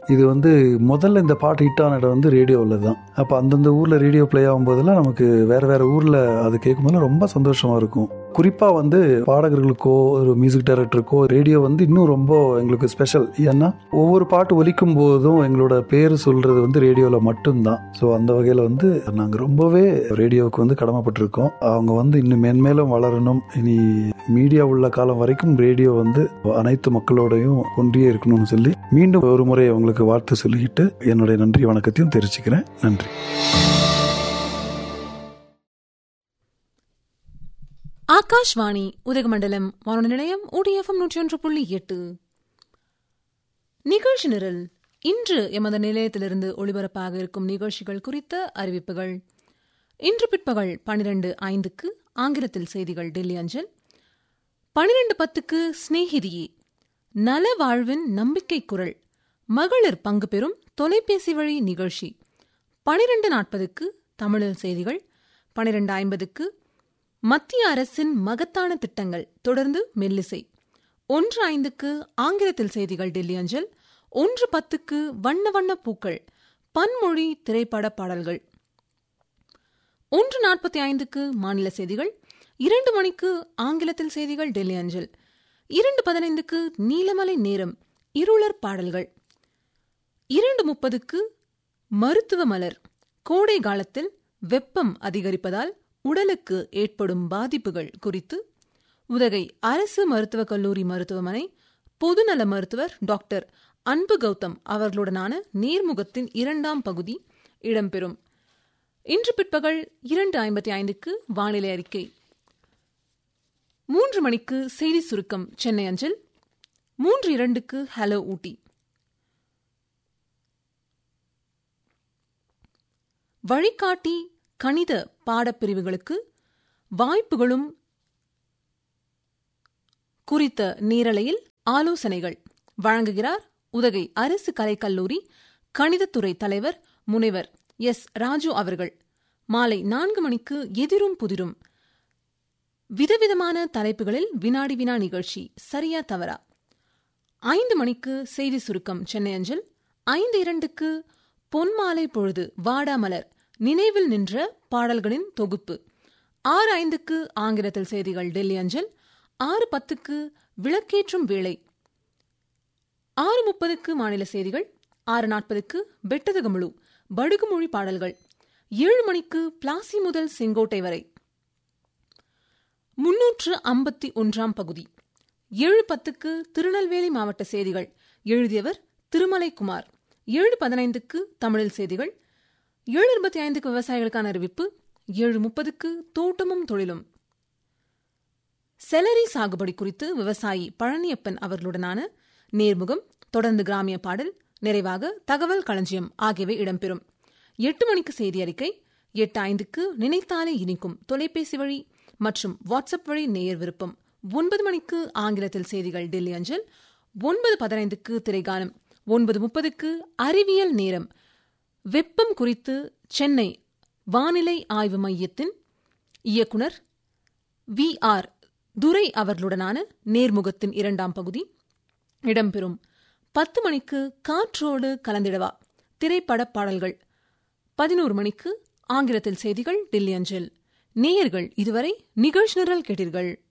இது வந்து முதல்ல இந்த பாட்டு ஹிட் ஆன இடம் வந்து ரேடியோவில் தான் அப்போ அந்தந்த ஊரில் ரேடியோ ப்ளே ஆகும்போதெல்லாம் நமக்கு வேற வேற ஊரில் அது கேட்கும்போது ரொம்ப சந்தோஷமா இருக்கும் குறிப்பாக வந்து பாடகர்களுக்கோ ஒரு மியூசிக் டைரக்டருக்கோ ரேடியோ வந்து இன்னும் ரொம்ப எங்களுக்கு ஸ்பெஷல் ஏன்னா ஒவ்வொரு பாட்டு ஒலிக்கும் போதும் எங்களோட பேர் சொல்றது வந்து ரேடியோவில் மட்டும்தான் ஸோ அந்த வகையில் வந்து நாங்கள் ரொம்பவே ரேடியோவுக்கு வந்து கடமைப்பட்டிருக்கோம் அவங்க வந்து இன்னும் மென்மேலும் வளரணும் இனி மீடியா உள்ள காலம் வரைக்கும் ரேடியோ வந்து அனைத்து மக்களோடையும் ஒன்றியே இருக்கணும்னு சொல்லி மீண்டும் ஒரு முறை அவங்களுக்கு வாழ்த்து சொல்லிக்கிட்டு என்னுடைய நன்றி வணக்கத்தையும் தெரிவிச்சுக்கிறேன் நன்றி ஆகாஷ்வாணி உதகமண்டலம் வானொலி நிலையம் ஓடிஎஃப்எம் நூற்றி ஒன்று புள்ளி எட்டு நிகழ்ச்சி நிரல் இன்று எமது நிலையத்திலிருந்து ஒளிபரப்பாக இருக்கும் நிகழ்ச்சிகள் குறித்த அறிவிப்புகள் இன்று பிற்பகல் பனிரெண்டு ஐந்துக்கு ஆங்கிலத்தில் செய்திகள் டெல்லி அஞ்சல் பனிரெண்டு பத்துக்கு ஸ்நேகிதியே நல வாழ்வின் நம்பிக்கை குரல் மகளிர் பங்கு பெறும் தொலைபேசி வழி நிகழ்ச்சி பனிரெண்டு நாற்பதுக்கு தமிழில் செய்திகள் பனிரெண்டு ஐம்பதுக்கு மத்திய அரசின் மகத்தான திட்டங்கள் தொடர்ந்து மெல்லிசை ஒன்று ஐந்துக்கு ஆங்கிலத்தில் செய்திகள் டெல்லி அஞ்சல் ஒன்று பத்துக்கு வண்ண வண்ண பூக்கள் பன்மொழி திரைப்பட பாடல்கள் ஒன்று நாற்பத்தி ஐந்துக்கு மாநில செய்திகள் இரண்டு மணிக்கு ஆங்கிலத்தில் செய்திகள் டெல்லி அஞ்சல் இரண்டு பதினைந்துக்கு நீலமலை நேரம் இருளர் பாடல்கள் இரண்டு முப்பதுக்கு மருத்துவ மலர் கோடை காலத்தில் வெப்பம் அதிகரிப்பதால் உடலுக்கு ஏற்படும் பாதிப்புகள் குறித்து உதகை அரசு மருத்துவக் கல்லூரி மருத்துவமனை பொதுநல மருத்துவர் டாக்டர் அன்பு கௌதம் அவர்களுடனான நேர்முகத்தின் இரண்டாம் பகுதி இடம்பெறும் இன்று பிற்பகல் இரண்டு ஐம்பத்தி ஐந்துக்கு வானிலை அறிக்கை மூன்று மணிக்கு செய்தி சுருக்கம் சென்னை அஞ்சல் மூன்று இரண்டுக்கு ஹலோ ஊட்டி வழிகாட்டி கணித பாடப்பிரிவுகளுக்கு வாய்ப்புகளும் குறித்த நேரலையில் ஆலோசனைகள் வழங்குகிறார் உதகை அரசு கலைக்கல்லூரி கணிதத்துறை தலைவர் முனைவர் எஸ் ராஜு அவர்கள் மாலை நான்கு மணிக்கு எதிரும் புதிரும் விதவிதமான தலைப்புகளில் வினாடி வினா நிகழ்ச்சி சரியா தவறா ஐந்து மணிக்கு செய்தி சுருக்கம் சென்னை அஞ்சல் ஐந்து இரண்டுக்கு பொன்மாலை பொழுது வாடாமலர் நினைவில் நின்ற பாடல்களின் தொகுப்பு ஆறு ஐந்துக்கு ஆங்கிலத்தில் செய்திகள் டெல்லி அஞ்சல் ஆறு பத்துக்கு விளக்கேற்றும் வேளை ஆறு முப்பதுக்கு மாநில செய்திகள் ஆறு நாற்பதுக்கு வெட்டதகமுழு படுகுமொழி பாடல்கள் ஏழு மணிக்கு பிளாசி முதல் செங்கோட்டை வரை முன்னூற்று ஐம்பத்தி ஒன்றாம் பகுதி ஏழு பத்துக்கு திருநெல்வேலி மாவட்ட செய்திகள் எழுதியவர் திருமலைக்குமார் ஏழு பதினைந்துக்கு தமிழில் செய்திகள் ஏழு இருபத்தி ஐந்துக்கு விவசாயிகளுக்கான அறிவிப்பு ஏழு முப்பதுக்கு தோட்டமும் தொழிலும் செலரி சாகுபடி குறித்து விவசாயி பழனியப்பன் அவர்களுடனான நேர்முகம் தொடர்ந்து கிராமிய பாடல் நிறைவாக தகவல் களஞ்சியம் ஆகியவை இடம்பெறும் எட்டு மணிக்கு செய்தி அறிக்கை எட்டு ஐந்துக்கு நினைத்தாலே இனிக்கும் தொலைபேசி வழி மற்றும் வாட்ஸ்அப் வழி நேயர் விருப்பம் ஒன்பது மணிக்கு ஆங்கிலத்தில் செய்திகள் டெல்லி அஞ்சல் ஒன்பது பதினைந்துக்கு திரைகானம் ஒன்பது முப்பதுக்கு அறிவியல் நேரம் வெப்பம் குறித்து சென்னை வானிலை ஆய்வு மையத்தின் இயக்குனர் வி ஆர் துரை அவர்களுடனான நேர்முகத்தின் இரண்டாம் பகுதி இடம்பெறும் பத்து மணிக்கு காற்றோடு கலந்திடவா திரைப்பட பாடல்கள் பதினோரு மணிக்கு ஆங்கிலத்தில் செய்திகள் டெல்லி அஞ்சல் நேயர்கள் இதுவரை நிகழ்ச்சி நிரல் கேட்டீர்கள்